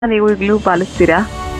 ನೀವು ಈಗಲೂ ಪಾಲಿಸ್ತೀರಾ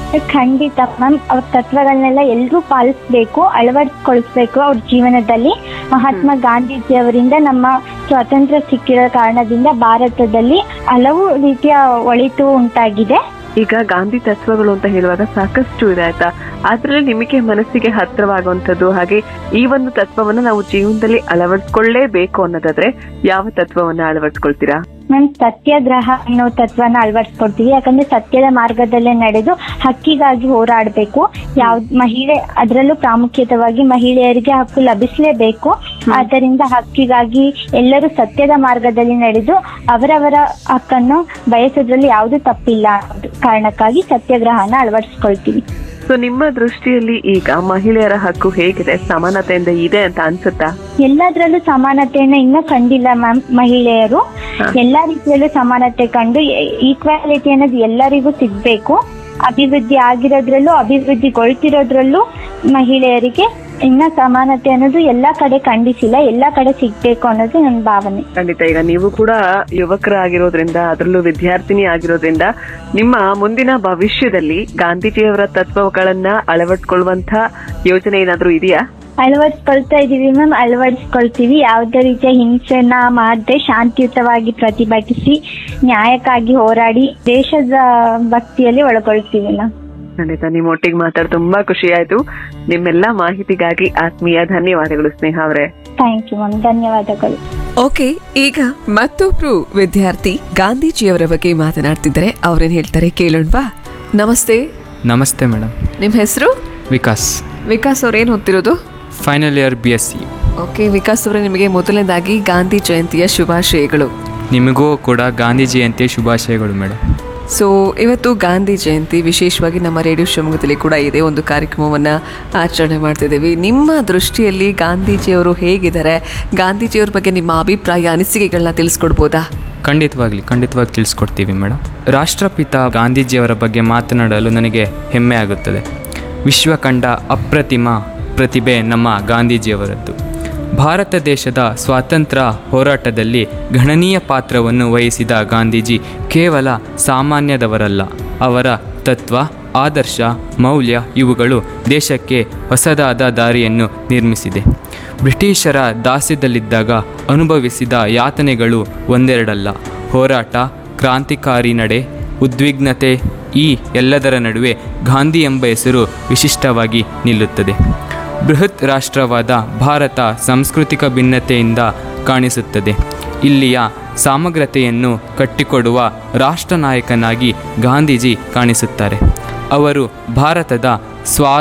ಖಂಡಿತ ಮ್ಯಾಮ್ ಅವ್ರ ತತ್ವಗಳನ್ನೆಲ್ಲ ಎಲ್ಲರೂ ಪಾಲಿಸ್ಬೇಕು ಅಳವಡಿಸ್ಕೊಳಿಸ್ಬೇಕು ಅವ್ರ ಜೀವನದಲ್ಲಿ ಮಹಾತ್ಮ ಗಾಂಧೀಜಿಯವರಿಂದ ನಮ್ಮ ಸ್ವಾತಂತ್ರ್ಯ ಸಿಕ್ಕಿರೋ ಕಾರಣದಿಂದ ಭಾರತದಲ್ಲಿ ಹಲವು ರೀತಿಯ ಒಳಿತು ಉಂಟಾಗಿದೆ ಈಗ ಗಾಂಧಿ ತತ್ವಗಳು ಅಂತ ಹೇಳುವಾಗ ಸಾಕಷ್ಟು ಇದೆ ಆಯ್ತಾ ಅದ್ರಲ್ಲಿ ನಿಮಗೆ ಮನಸ್ಸಿಗೆ ಹತ್ರವಾಗುವಂಥದ್ದು ಹಾಗೆ ಈ ಒಂದು ತತ್ವವನ್ನ ನಾವು ಜೀವನದಲ್ಲಿ ಅಳವಡಿಸ್ಕೊಳ್ಳೇಬೇಕು ಅನ್ನೋದಾದ್ರೆ ಯಾವ ತತ್ವವನ್ನ ಅಳವಡಿಸ್ಕೊಳ್ತೀರಾ ಮ್ಯಾಮ್ ಸತ್ಯಾಗ್ರಹ ಅನ್ನೋ ತತ್ವನ ಅಳವಡಿಸ್ಕೊಡ್ತೀವಿ ಯಾಕಂದ್ರೆ ಸತ್ಯದ ಮಾರ್ಗದಲ್ಲೇ ನಡೆದು ಹಕ್ಕಿಗಾಗಿ ಹೋರಾಡಬೇಕು ಯಾವ ಮಹಿಳೆ ಅದರಲ್ಲೂ ಪ್ರಾಮುಖ್ಯತವಾಗಿ ಮಹಿಳೆಯರಿಗೆ ಹಕ್ಕು ಲಭಿಸಲೇಬೇಕು ಆದ್ದರಿಂದ ಹಕ್ಕಿಗಾಗಿ ಎಲ್ಲರೂ ಸತ್ಯದ ಮಾರ್ಗದಲ್ಲಿ ನಡೆದು ಅವರವರ ಹಕ್ಕನ್ನು ಬಯಸೋದ್ರಲ್ಲಿ ಯಾವುದು ತಪ್ಪಿಲ್ಲ ಅನ್ನೋ ಕಾರಣಕ್ಕಾಗಿ ಸತ್ಯಾಗ್ರಹನ ಅಳವಡಿಸ್ಕೊಳ್ತೀವಿ ಸೊ ನಿಮ್ಮ ದೃಷ್ಟಿಯಲ್ಲಿ ಈಗ ಮಹಿಳೆಯರ ಹಕ್ಕು ಹೇಗಿದೆ ಸಮಾನತೆಯಿಂದ ಇದೆ ಅಂತ ಅನ್ಸುತ್ತಾ ಎಲ್ಲದರಲ್ಲೂ ಸಮಾನತೆಯನ್ನ ಇನ್ನೂ ಕಂಡಿಲ್ಲ ಮ್ಯಾಮ್ ಮಹಿಳೆಯರು ಹಾ. ಎಲ್ಲಾ ರೀತಿಯಲ್ಲೂ ಸಮಾನತೆ ಕಂಡು ಈಕ್ವಾಲಿಟಿ ಅನ್ನೋದು ಎಲ್ಲರಿಗೂ ಸಿಗ್ಬೇಕು ಅಭಿವೃದ್ಧಿ ಆಗಿರೋದ್ರಲ್ಲೂ ಅಭಿವೃದ್ಧಿಗೊಳ್ತಿರೋದ್ರಲ್ಲೂ ಮಹಿಳೆಯರಿಗೆ ಇನ್ನ ಸಮಾನತೆ ಅನ್ನೋದು ಎಲ್ಲಾ ಕಡೆ ಖಂಡಿಸಿಲ್ಲ ಎಲ್ಲಾ ಕಡೆ ಸಿಗ್ಬೇಕು ಅನ್ನೋದು ನನ್ನ ಭಾವನೆ ಖಂಡಿತ ಈಗ ನೀವು ಕೂಡ ಯುವಕರಾಗಿರೋದ್ರಿಂದ ಅದರಲ್ಲೂ ವಿದ್ಯಾರ್ಥಿನಿ ಆಗಿರೋದ್ರಿಂದ ನಿಮ್ಮ ಮುಂದಿನ ಭವಿಷ್ಯದಲ್ಲಿ ಗಾಂಧೀಜಿಯವರ ತತ್ವಗಳನ್ನ ಅಳವಡಿಸ್ಕೊಳ್ಳುವಂತ ಯೋಜನೆ ಏನಾದ್ರೂ ಇದೆಯಾ ಅಳವಡಿಸ್ಕೊಳ್ತಾ ಇದೀವಿ ಮ್ಯಾಮ್ ಅಳವಡಿಸ್ಕೊಳ್ತೀವಿ ಯಾವುದೇ ರೀತಿಯ ಹಿಂಸೆನ ಮಾಡದೆ ಶಾಂತಿಯುತವಾಗಿ ಪ್ರತಿಭಟಿಸಿ ನ್ಯಾಯಕ್ಕಾಗಿ ಹೋರಾಡಿ ದೇಶದ ಭಕ್ತಿಯಲ್ಲಿ ಒಳಗೊಳ್ತೀವಿ ಮ್ಯಾಮ್ ಖಂಡಿತ ನಿಮ್ಮ ಒಟ್ಟಿಗೆ ಮಾತಾಡಿ ತುಂಬಾ ಖುಷಿ ಆಯ್ತು ನಿಮ್ಮೆಲ್ಲ ಮಾಹಿತಿಗಾಗಿ ಆತ್ಮೀಯ ಧನ್ಯವಾದಗಳು ಸ್ನೇಹ ಅವರೇ ಥ್ಯಾಂಕ್ ಯು ಮ್ಯಾಮ್ ಧನ್ಯವಾದಗಳು ಓಕೆ ಈಗ ಮತ್ತೊಬ್ರು ವಿದ್ಯಾರ್ಥಿ ಗಾಂಧೀಜಿಯವರ ಬಗ್ಗೆ ಮಾತನಾಡ್ತಿದ್ದಾರೆ ಅವ್ರೇನ್ ಹೇಳ್ತಾರೆ ಕೇಳೋಣವಾ ನಮಸ್ತೆ ನಮಸ್ತೆ ಮೇಡಮ್ ನಿಮ್ಮ ಹೆಸರು ವಿಕಾಸ್ ವಿಕಾಸ್ ಅವ್ರೇನ್ ಓದ್ತಿರೋದು final year B S C okay Vikas ಅವರೇ ನಿಮಗೆ ಮೊದಲನೇದಾಗಿ ಗಾಂಧಿ ಜಯಂತಿಯ ಶುಭಾಶಯಗಳು ನಿಮಗೂ ಕೂಡ ಗಾಂಧಿ ಜಯಂತಿಯ ಶುಭಾಶಯಗಳು ಮೇಡಮ್ ಸೊ ಇವತ್ತು ಗಾಂಧಿ ಜಯಂತಿ ವಿಶೇಷವಾಗಿ ನಮ್ಮ ರೇಡಿಯೋ ಶಿವಮೊಗ್ಗದಲ್ಲಿ ಕೂಡ ಇದೆ ಒಂದು ಕಾರ್ಯಕ್ರಮವನ್ನು ಆಚರಣೆ ಮಾಡ್ತಿದ್ದೀವಿ ನಿಮ್ಮ ದೃಷ್ಟಿಯಲ್ಲಿ ಗಾಂಧೀಜಿಯವರು ಹೇಗಿದ್ದಾರೆ ಗಾಂಧೀಜಿಯವ್ರ ಬಗ್ಗೆ ನಿಮ್ಮ ಅಭಿಪ್ರಾಯ ಅನಿಸಿಕೆಗಳನ್ನ ತಿಳಿಸ್ಕೊಡ್ಬೋದಾ ಖಂಡಿತವಾಗ್ಲಿ ಖಂಡಿತವಾಗಿ ತಿಳಿಸ್ಕೊಡ್ತೀವಿ ಮೇಡಮ್ ರಾಷ್ಟ್ರಪಿತ ಗಾಂಧೀಜಿಯವರ ಬಗ್ಗೆ ಮಾತನಾಡಲು ನನಗೆ ಹೆಮ್ಮೆ ಆಗುತ್ತದೆ ವಿಶ್ವ ಕಂಡ ಅಪ್ರತಿಮ ಪ್ರತಿಭೆ ನಮ್ಮ ಗಾಂಧೀಜಿಯವರದ್ದು ಭಾರತ ದೇಶದ ಸ್ವಾತಂತ್ರ್ಯ ಹೋರಾಟದಲ್ಲಿ ಗಣನೀಯ ಪಾತ್ರವನ್ನು ವಹಿಸಿದ ಗಾಂಧೀಜಿ ಕೇವಲ ಸಾಮಾನ್ಯದವರಲ್ಲ ಅವರ ತತ್ವ ಆದರ್ಶ ಮೌಲ್ಯ ಇವುಗಳು ದೇಶಕ್ಕೆ ಹೊಸದಾದ ದಾರಿಯನ್ನು ನಿರ್ಮಿಸಿದೆ ಬ್ರಿಟಿಷರ ದಾಸ್ಯದಲ್ಲಿದ್ದಾಗ ಅನುಭವಿಸಿದ ಯಾತನೆಗಳು ಒಂದೆರಡಲ್ಲ ಹೋರಾಟ ಕ್ರಾಂತಿಕಾರಿ ನಡೆ ಉದ್ವಿಗ್ನತೆ ಈ ಎಲ್ಲದರ ನಡುವೆ ಗಾಂಧಿ ಎಂಬ ಹೆಸರು ವಿಶಿಷ್ಟವಾಗಿ ನಿಲ್ಲುತ್ತದೆ ಬೃಹತ್ ರಾಷ್ಟ್ರವಾದ ಭಾರತ ಸಾಂಸ್ಕೃತಿಕ ಭಿನ್ನತೆಯಿಂದ ಕಾಣಿಸುತ್ತದೆ ಇಲ್ಲಿಯ ಸಮಗ್ರತೆಯನ್ನು ಕಟ್ಟಿಕೊಡುವ ರಾಷ್ಟ್ರ ನಾಯಕನಾಗಿ ಗಾಂಧೀಜಿ ಕಾಣಿಸುತ್ತಾರೆ ಅವರು ಭಾರತದ ಸ್ವಾ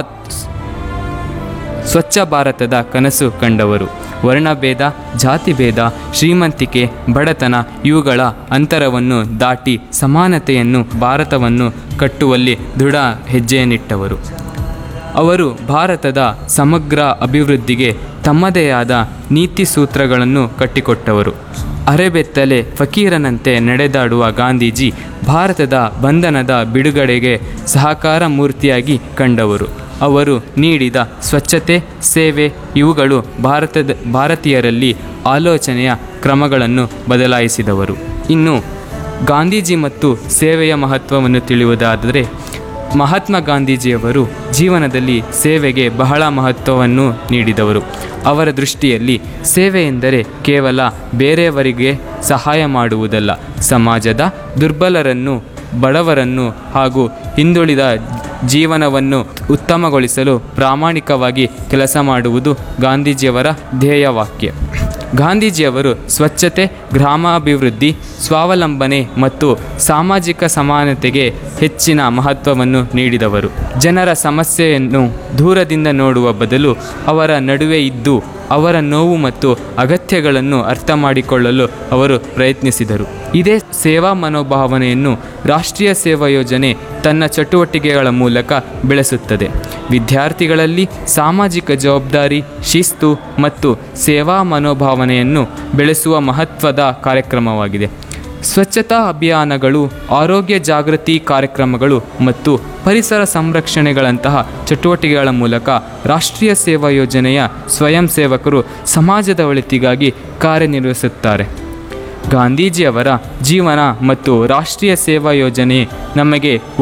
ಸ್ವಚ್ಛ ಭಾರತದ ಕನಸು ಕಂಡವರು ವರ್ಣಭೇದ ಜಾತಿಭೇದ ಶ್ರೀಮಂತಿಕೆ ಬಡತನ ಇವುಗಳ ಅಂತರವನ್ನು ದಾಟಿ ಸಮಾನತೆಯನ್ನು ಭಾರತವನ್ನು ಕಟ್ಟುವಲ್ಲಿ ದೃಢ ಹೆಜ್ಜೆಯನ್ನಿಟ್ಟವರು ಅವರು ಭಾರತದ ಸಮಗ್ರ ಅಭಿವೃದ್ಧಿಗೆ ತಮ್ಮದೇ ಆದ ನೀತಿ ಸೂತ್ರಗಳನ್ನು ಕಟ್ಟಿಕೊಟ್ಟವರು ಅರೆಬೆತ್ತಲೆ ಫಕೀರನಂತೆ ನಡೆದಾಡುವ ಗಾಂಧೀಜಿ ಭಾರತದ ಬಂಧನದ ಬಿಡುಗಡೆಗೆ ಸಹಕಾರ ಮೂರ್ತಿಯಾಗಿ ಕಂಡವರು ಅವರು ನೀಡಿದ ಸ್ವಚ್ಛತೆ ಸೇವೆ ಇವುಗಳು ಭಾರತದ ಭಾರತೀಯರಲ್ಲಿ ಆಲೋಚನೆಯ ಕ್ರಮಗಳನ್ನು ಬದಲಾಯಿಸಿದವರು ಇನ್ನು ಗಾಂಧೀಜಿ ಮತ್ತು ಸೇವೆಯ ಮಹತ್ವವನ್ನು ತಿಳಿಯುವುದಾದರೆ ಮಹಾತ್ಮ ಗಾಂಧೀಜಿಯವರು ಜೀವನದಲ್ಲಿ ಸೇವೆಗೆ ಬಹಳ ಮಹತ್ವವನ್ನು ನೀಡಿದವರು ಅವರ ದೃಷ್ಟಿಯಲ್ಲಿ ಸೇವೆ ಎಂದರೆ ಕೇವಲ ಬೇರೆಯವರಿಗೆ ಸಹಾಯ ಮಾಡುವುದಲ್ಲ ಸಮಾಜದ ದುರ್ಬಲರನ್ನು ಬಡವರನ್ನು ಹಾಗೂ ಹಿಂದುಳಿದ ಜೀವನವನ್ನು ಉತ್ತಮಗೊಳಿಸಲು ಪ್ರಾಮಾಣಿಕವಾಗಿ ಕೆಲಸ ಮಾಡುವುದು ಗಾಂಧೀಜಿಯವರ ಧ್ಯೇಯವಾಕ್ಯ ಗಾಂಧೀಜಿಯವರು ಸ್ವಚ್ಛತೆ ಗ್ರಾಮಾಭಿವೃದ್ಧಿ ಸ್ವಾವಲಂಬನೆ ಮತ್ತು ಸಾಮಾಜಿಕ ಸಮಾನತೆಗೆ ಹೆಚ್ಚಿನ ಮಹತ್ವವನ್ನು ನೀಡಿದವರು ಜನರ ಸಮಸ್ಯೆಯನ್ನು ದೂರದಿಂದ ನೋಡುವ ಬದಲು ಅವರ ನಡುವೆ ಇದ್ದು ಅವರ ನೋವು ಮತ್ತು ಅಗತ್ಯಗಳನ್ನು ಅರ್ಥ ಮಾಡಿಕೊಳ್ಳಲು ಅವರು ಪ್ರಯತ್ನಿಸಿದರು ಇದೇ ಸೇವಾ ಮನೋಭಾವನೆಯನ್ನು ರಾಷ್ಟ್ರೀಯ ಸೇವಾ ಯೋಜನೆ ತನ್ನ ಚಟುವಟಿಕೆಗಳ ಮೂಲಕ ಬೆಳೆಸುತ್ತದೆ ವಿದ್ಯಾರ್ಥಿಗಳಲ್ಲಿ ಸಾಮಾಜಿಕ ಜವಾಬ್ದಾರಿ ಶಿಸ್ತು ಮತ್ತು ಸೇವಾ ಮನೋಭಾವನೆಯನ್ನು ಬೆಳೆಸುವ ಮಹತ್ವದ ಕಾರ್ಯಕ್ರಮವಾಗಿದೆ ಸ್ವಚ್ಛತಾ ಅಭಿಯಾನಗಳು ಆರೋಗ್ಯ ಜಾಗೃತಿ ಕಾರ್ಯಕ್ರಮಗಳು ಮತ್ತು ಪರಿಸರ ಸಂರಕ್ಷಣೆಗಳಂತಹ ಚಟುವಟಿಕೆಗಳ ಮೂಲಕ ರಾಷ್ಟ್ರೀಯ ಸೇವಾ ಯೋಜನೆಯ ಸ್ವಯಂ ಸೇವಕರು ಸಮಾಜದ ಒಳಿತಿಗಾಗಿ ಕಾರ್ಯನಿರ್ವಹಿಸುತ್ತಾರೆ ಗಾಂಧೀಜಿಯವರ ಜೀವನ ಮತ್ತು ರಾಷ್ಟ್ರೀಯ ಸೇವಾ ಯೋಜನೆ ನಮಗೆ